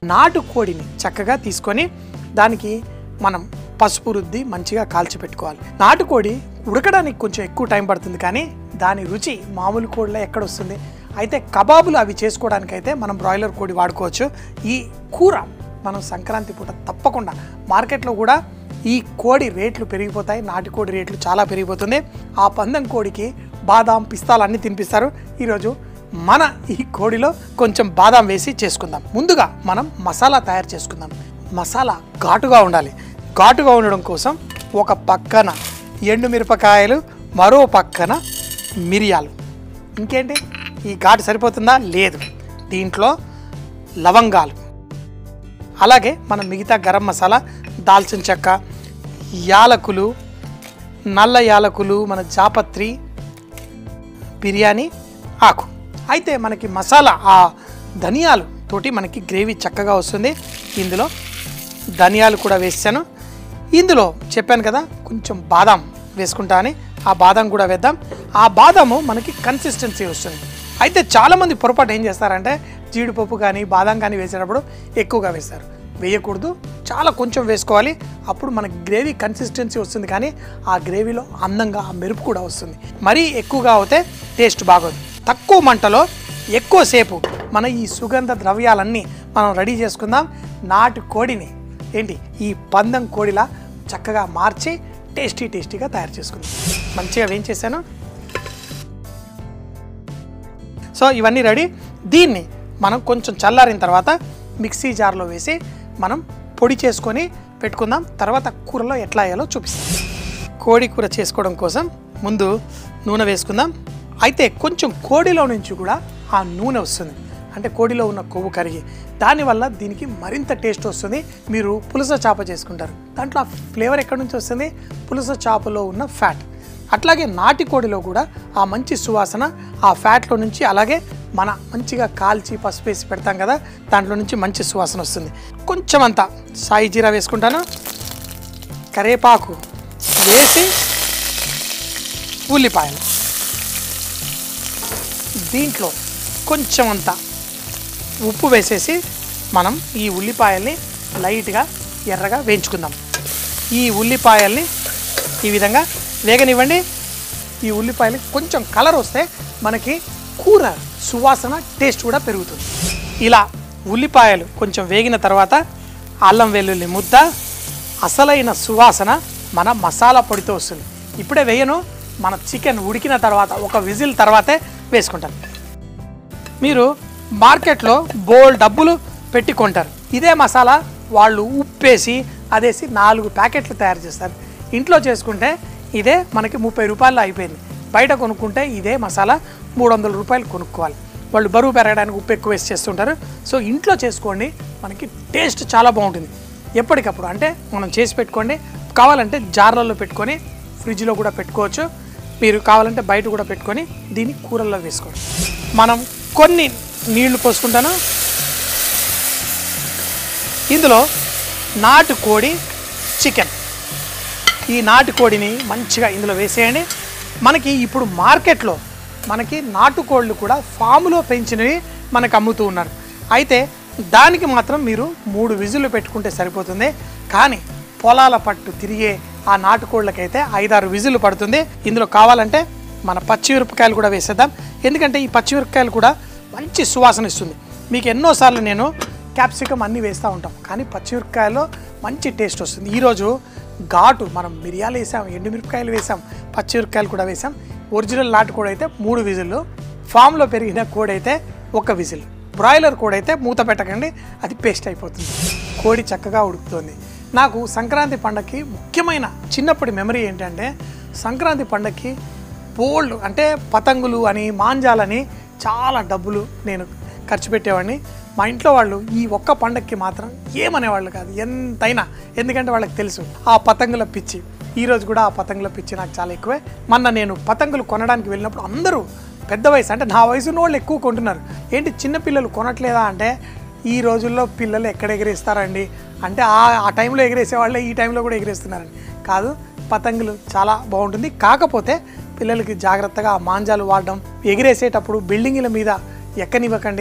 నాటు కోడిని చక్కగా తీసుకొని దానికి మనం పసుపు రుద్ది మంచిగా కాల్చి పెట్టుకోవాలి నాటుకోడి ఉడకడానికి కొంచెం ఎక్కువ టైం పడుతుంది కానీ దాని రుచి మామూలు కోడిలో ఎక్కడ వస్తుంది అయితే కబాబులు అవి చేసుకోవడానికి అయితే మనం బ్రాయిలర్ కోడి వాడుకోవచ్చు ఈ కూర మనం సంక్రాంతి పూట తప్పకుండా మార్కెట్లో కూడా ఈ కోడి రేట్లు పెరిగిపోతాయి నాటి కోడి రేట్లు చాలా పెరిగిపోతుంది ఆ పందెం కోడికి బాదాం పిస్తాలు అన్నీ తినిపిస్తారు ఈరోజు మన ఈ కోడిలో కొంచెం బాదాం వేసి చేసుకుందాం ముందుగా మనం మసాలా తయారు చేసుకుందాం మసాలా ఘాటుగా ఉండాలి ఘాటుగా ఉండడం కోసం ఒక పక్కన ఎండుమిరపకాయలు మరో పక్కన మిరియాలు ఇంకేంటి ఈ ఘాటు సరిపోతుందా లేదు దీంట్లో లవంగాలు అలాగే మనం మిగతా గరం మసాలా దాల్చిన చెక్క యాలకులు నల్ల యాలకులు మన జాపత్రి బిర్యానీ ఆకు అయితే మనకి మసాలా ఆ ధనియాలు తోటి మనకి గ్రేవీ చక్కగా వస్తుంది ఇందులో ధనియాలు కూడా వేసాను ఇందులో చెప్పాను కదా కొంచెం బాదాం వేసుకుంటా అని ఆ బాదం కూడా వేద్దాం ఆ బాదాము మనకి కన్సిస్టెన్సీ వస్తుంది అయితే చాలామంది పొరపాటు ఏం చేస్తారంటే జీడిపప్పు కానీ బాదం కానీ వేసేటప్పుడు ఎక్కువగా వేస్తారు వేయకూడదు చాలా కొంచెం వేసుకోవాలి అప్పుడు మనకి గ్రేవీ కన్సిస్టెన్సీ వస్తుంది కానీ ఆ గ్రేవీలో అందంగా ఆ మెరుపు కూడా వస్తుంది మరీ ఎక్కువగా అవుతే టేస్ట్ బాగోదు తక్కువ మంటలో ఎక్కువసేపు మన ఈ సుగంధ ద్రవ్యాలన్నీ మనం రెడీ చేసుకుందాం నాటు కోడిని ఏంటి ఈ పందం కోడిలా చక్కగా మార్చి టేస్టీ టేస్టీగా తయారు చేసుకుందాం మంచిగా వేయించేసాను సో ఇవన్నీ రెడీ దీన్ని మనం కొంచెం చల్లారిన తర్వాత మిక్సీ జార్లో వేసి మనం పొడి చేసుకొని పెట్టుకుందాం తర్వాత కూరలో ఎట్లా వేయాలో చూపిస్తాం కోడి కూర చేసుకోవడం కోసం ముందు నూనె వేసుకుందాం అయితే కొంచెం కోడిలో నుంచి కూడా ఆ నూనె వస్తుంది అంటే కోడిలో ఉన్న కొవ్వు కరిగి దానివల్ల దీనికి మరింత టేస్ట్ వస్తుంది మీరు పులస చేప చేసుకుంటారు దాంట్లో ఆ ఫ్లేవర్ ఎక్కడి నుంచి వస్తుంది పులస చేపలో ఉన్న ఫ్యాట్ అట్లాగే నాటి కోడిలో కూడా ఆ మంచి సువాసన ఆ ఫ్యాట్లో నుంచి అలాగే మన మంచిగా కాల్చి పసుపు వేసి పెడతాం కదా దాంట్లో నుంచి మంచి సువాసన వస్తుంది కొంచెం అంతా సాయి జీరా వేసుకుంటాను కరేపాకు వేసి ఉల్లిపాయలు దీంట్లో కొంచెం అంత ఉప్పు వేసేసి మనం ఈ ఉల్లిపాయల్ని లైట్గా ఎర్రగా వేయించుకుందాం ఈ ఉల్లిపాయల్ని ఈ విధంగా వేగనివ్వండి ఈ ఉల్లిపాయలకి కొంచెం కలర్ వస్తే మనకి కూర సువాసన టేస్ట్ కూడా పెరుగుతుంది ఇలా ఉల్లిపాయలు కొంచెం వేగిన తర్వాత అల్లం వెల్లుల్లి ముద్ద అసలైన సువాసన మన మసాలా పొడితో వస్తుంది ఇప్పుడే వేయను మన చికెన్ ఉడికిన తర్వాత ఒక విజిల్ తర్వాతే వేసుకుంటాను మీరు మార్కెట్లో బోల్ డబ్బులు పెట్టి కొంటారు ఇదే మసాలా వాళ్ళు ఉప్పేసి అదేసి నాలుగు ప్యాకెట్లు తయారు చేస్తారు ఇంట్లో చేసుకుంటే ఇదే మనకి ముప్పై రూపాయలు అయిపోయింది బయట కొనుక్కుంటే ఇదే మసాలా మూడు వందల రూపాయలు కొనుక్కోవాలి వాళ్ళు బరువు పెరగడానికి ఉప్పు ఎక్కువ వేసి చేస్తుంటారు సో ఇంట్లో చేసుకోండి మనకి టేస్ట్ చాలా బాగుంటుంది ఎప్పటికప్పుడు అంటే మనం చేసి పెట్టుకోండి కావాలంటే జార్లలో పెట్టుకొని ఫ్రిడ్జ్లో కూడా పెట్టుకోవచ్చు మీరు కావాలంటే బయట కూడా పెట్టుకొని దీన్ని కూరల్లో వేసుకోండి మనం కొన్ని నీళ్లు పోసుకుంటాను ఇందులో నాటు కోడి చికెన్ ఈ నాటు కోడిని మంచిగా ఇందులో వేసేయండి మనకి ఇప్పుడు మార్కెట్లో మనకి నాటుకోళ్ళు కూడా ఫామ్లో పెంచినవి మనకు అమ్ముతూ ఉన్నారు అయితే దానికి మాత్రం మీరు మూడు విజులు పెట్టుకుంటే సరిపోతుంది కానీ పొలాల పట్టు తిరిగే ఆ నాటుకోళ్ళకైతే ఐదారు విజులు పడుతుంది ఇందులో కావాలంటే మన పచ్చిమిరపకాయలు కూడా వేసేద్దాం ఎందుకంటే ఈ పచ్చిమిరపకాయలు కూడా మంచి సువాసన ఇస్తుంది మీకు ఎన్నోసార్లు నేను క్యాప్సికమ్ అన్నీ వేస్తూ ఉంటాం కానీ పచ్చిమిరపకాయలో మంచి టేస్ట్ వస్తుంది ఈరోజు ఘాటు మనం మిరియాలు వేసాం ఎండుమిరపకాయలు వేసాం పచ్చిమిరపకాయలు కూడా వేసాం ఒరిజినల్ నాటుకోడి అయితే మూడు విజిల్లు ఫామ్లో పెరిగిన కోడి అయితే ఒక విజిల్ బ్రాయిలర్ కోడి అయితే మూత పెట్టకండి అది పేస్ట్ అయిపోతుంది కోడి చక్కగా ఉడుకుతుంది నాకు సంక్రాంతి పండగకి ముఖ్యమైన చిన్నప్పటి మెమరీ ఏంటంటే సంక్రాంతి పండగకి బోల్డ్ అంటే పతంగులు అని మాంజాలని చాలా డబ్బులు నేను ఖర్చు పెట్టేవాడిని మా ఇంట్లో వాళ్ళు ఈ ఒక్క పండగకి మాత్రం ఏమనేవాళ్ళు కాదు ఎంతైనా ఎందుకంటే వాళ్ళకి తెలుసు ఆ పతంగుల పిచ్చి ఈరోజు కూడా ఆ పతంగుల పిచ్చి నాకు చాలా ఎక్కువే మొన్న నేను పతంగులు కొనడానికి వెళ్ళినప్పుడు అందరూ పెద్ద వయసు అంటే నా వయసు ఉన్న వాళ్ళు ఎక్కువ కొంటున్నారు ఏంటి చిన్న పిల్లలు కొనట్లేదా అంటే ఈ రోజుల్లో పిల్లలు ఎక్కడ ఎగిరేస్తారండి అంటే ఆ ఆ టైంలో ఎగిరేసే వాళ్ళే ఈ టైంలో కూడా ఎగిరేస్తున్నారండి కాదు పతంగులు చాలా బాగుంటుంది కాకపోతే పిల్లలకి జాగ్రత్తగా ఆ మాంజాలు వాడడం ఎగిరేసేటప్పుడు బిల్డింగ్ల మీద ఎక్కనివ్వకండి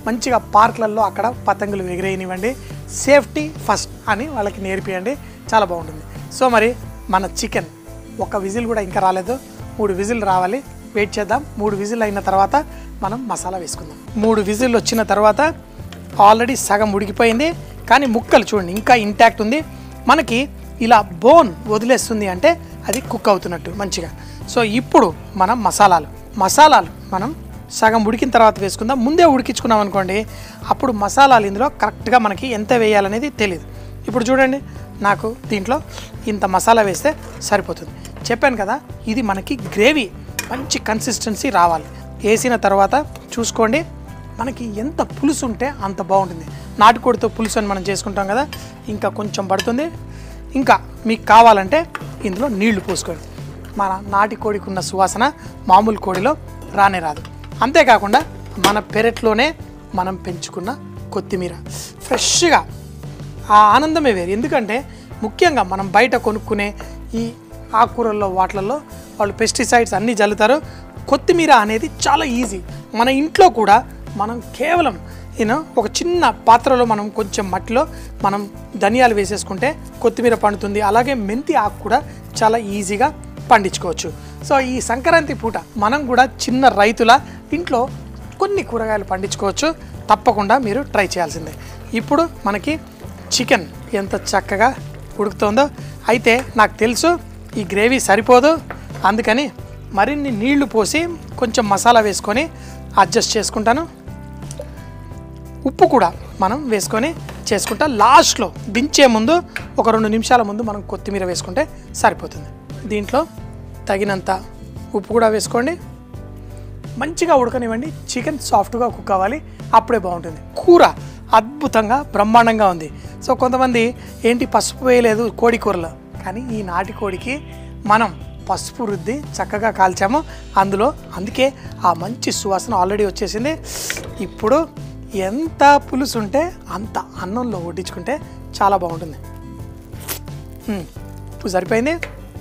మంచిగా పార్కులలో అక్కడ పతంగులు ఎగిరేయనివ్వండి సేఫ్టీ ఫస్ట్ అని వాళ్ళకి నేర్పియండి చాలా బాగుంటుంది సో మరి మన చికెన్ ఒక విజిల్ కూడా ఇంకా రాలేదు మూడు విజిల్ రావాలి వెయిట్ చేద్దాం మూడు విజిల్ అయిన తర్వాత మనం మసాలా వేసుకుందాం మూడు విజిల్ వచ్చిన తర్వాత ఆల్రెడీ సగం ఉడికిపోయింది కానీ ముక్కలు చూడండి ఇంకా ఇంటాక్ట్ ఉంది మనకి ఇలా బోన్ వదిలేస్తుంది అంటే అది కుక్ అవుతున్నట్టు మంచిగా సో ఇప్పుడు మనం మసాలాలు మసాలాలు మనం సగం ఉడికిన తర్వాత వేసుకుందాం ముందే ఉడికించుకున్నాం అనుకోండి అప్పుడు మసాలాలు ఇందులో కరెక్ట్గా మనకి ఎంత వేయాలనేది తెలియదు ఇప్పుడు చూడండి నాకు దీంట్లో ఇంత మసాలా వేస్తే సరిపోతుంది చెప్పాను కదా ఇది మనకి గ్రేవీ మంచి కన్సిస్టెన్సీ రావాలి వేసిన తర్వాత చూసుకోండి మనకి ఎంత పులుసు ఉంటే అంత బాగుంటుంది నాటుకోడితో పులుసు అని మనం చేసుకుంటాం కదా ఇంకా కొంచెం పడుతుంది ఇంకా మీకు కావాలంటే ఇందులో నీళ్లు పోసుకోండి మన నాటి కోడికి ఉన్న సువాసన మామూలు కోడిలో రానే రాదు అంతేకాకుండా మన పెరట్లోనే మనం పెంచుకున్న కొత్తిమీర ఫ్రెష్గా ఆ ఆనందమే వేరు ఎందుకంటే ముఖ్యంగా మనం బయట కొనుక్కునే ఈ ఆకుకూరల్లో వాటిలలో వాళ్ళు పెస్టిసైడ్స్ అన్నీ జల్లుతారు కొత్తిమీర అనేది చాలా ఈజీ మన ఇంట్లో కూడా మనం కేవలం యూనో ఒక చిన్న పాత్రలో మనం కొంచెం మట్టిలో మనం ధనియాలు వేసేసుకుంటే కొత్తిమీర పండుతుంది అలాగే మెంతి ఆకు కూడా చాలా ఈజీగా పండించుకోవచ్చు సో ఈ సంక్రాంతి పూట మనం కూడా చిన్న రైతుల ఇంట్లో కొన్ని కూరగాయలు పండించుకోవచ్చు తప్పకుండా మీరు ట్రై చేయాల్సిందే ఇప్పుడు మనకి చికెన్ ఎంత చక్కగా ఉడుకుతుందో అయితే నాకు తెలుసు ఈ గ్రేవీ సరిపోదు అందుకని మరిన్ని నీళ్లు పోసి కొంచెం మసాలా వేసుకొని అడ్జస్ట్ చేసుకుంటాను ఉప్పు కూడా మనం వేసుకొని చేసుకుంటా లాస్ట్లో దించే ముందు ఒక రెండు నిమిషాల ముందు మనం కొత్తిమీర వేసుకుంటే సరిపోతుంది దీంట్లో తగినంత ఉప్పు కూడా వేసుకోండి మంచిగా ఉడకనివ్వండి చికెన్ సాఫ్ట్గా కుక్ అవ్వాలి అప్పుడే బాగుంటుంది కూర అద్భుతంగా బ్రహ్మాండంగా ఉంది సో కొంతమంది ఏంటి పసుపు వేయలేదు కోడి కూరలో కానీ ఈ నాటి కోడికి మనం పసుపు రుద్ది చక్కగా కాల్చాము అందులో అందుకే ఆ మంచి సువాసన ఆల్రెడీ వచ్చేసింది ఇప్పుడు ఎంత పులుసు ఉంటే అంత అన్నంలో వడ్డించుకుంటే చాలా బాగుంటుంది మ్మ్. ఇప్పుడు సరిపోయింది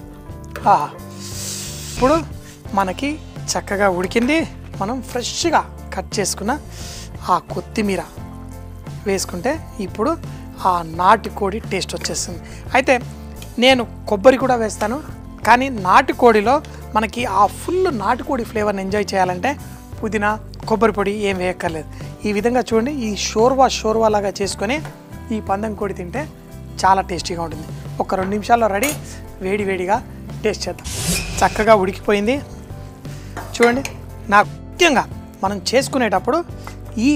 ఆహా ఇప్పుడు మనకి చక్కగా ఉడికింది మనం ఫ్రెష్గా కట్ చేసుకున్న ఆ కొత్తిమీర వేసుకుంటే ఇప్పుడు ఆ నాటుకోడి టేస్ట్ వచ్చేస్తుంది అయితే నేను కొబ్బరి కూడా వేస్తాను కానీ నాటుకోడిలో మనకి ఆ ఫుల్ నాటుకోడి ఫ్లేవర్ని ఎంజాయ్ చేయాలంటే పుదీనా కొబ్బరి పొడి ఏం వేయక్కర్లేదు ఈ విధంగా చూడండి ఈ షోర్వా షోర్వా లాగా చేసుకొని ఈ పందెం కోడి తింటే చాలా టేస్టీగా ఉంటుంది ఒక రెండు నిమిషాల్లో రెడీ వేడి వేడిగా టేస్ట్ చేద్దాం చక్కగా ఉడికిపోయింది చూడండి నాకు ముఖ్యంగా మనం చేసుకునేటప్పుడు ఈ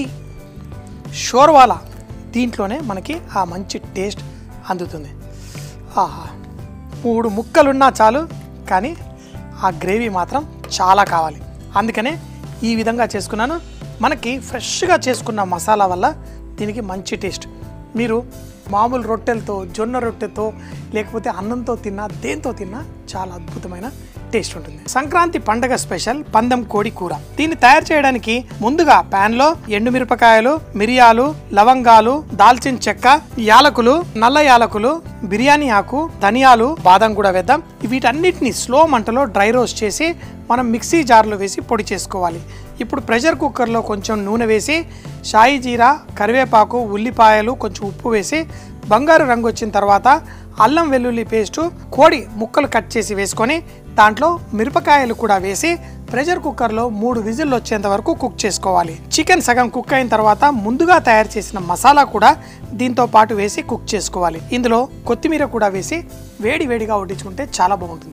షోర్వాలా దీంట్లోనే మనకి ఆ మంచి టేస్ట్ అందుతుంది ఆహా మూడు ముక్కలున్నా చాలు కానీ ఆ గ్రేవీ మాత్రం చాలా కావాలి అందుకనే ఈ విధంగా చేసుకున్నాను మనకి ఫ్రెష్గా చేసుకున్న మసాలా వల్ల దీనికి మంచి టేస్ట్ మీరు మామూలు రొట్టెలతో జొన్న రొట్టెతో లేకపోతే అన్నంతో తిన్నా దేంతో తిన్నా చాలా అద్భుతమైన టేస్ట్ ఉంటుంది సంక్రాంతి పండగ స్పెషల్ పందెం కోడి కూర దీన్ని తయారు చేయడానికి ముందుగా పాన్ లో ఎండుమిరపకాయలు మిరియాలు లవంగాలు దాల్చిన చెక్క యాలకులు నల్ల యాలకులు బిర్యానీ ఆకు ధనియాలు బాదం కూడా వేద్దాం వీటన్నిటిని స్లో మంటలో డ్రై రోస్ట్ చేసి మనం మిక్సీ జార్లో వేసి పొడి చేసుకోవాలి ఇప్పుడు ప్రెషర్ కుక్కర్లో కొంచెం నూనె వేసి షాయి జీరా కరివేపాకు ఉల్లిపాయలు కొంచెం ఉప్పు వేసి బంగారు రంగు వచ్చిన తర్వాత అల్లం వెల్లుల్లి పేస్టు కోడి ముక్కలు కట్ చేసి వేసుకొని దాంట్లో మిరపకాయలు కూడా వేసి ప్రెషర్ కుక్కర్లో మూడు విజిల్లు వచ్చేంత వరకు కుక్ చేసుకోవాలి చికెన్ సగం కుక్ అయిన తర్వాత ముందుగా తయారు చేసిన మసాలా కూడా దీంతో పాటు వేసి కుక్ చేసుకోవాలి ఇందులో కొత్తిమీర కూడా వేసి వేడి వేడిగా వడ్డించుకుంటే చాలా బాగుంటుంది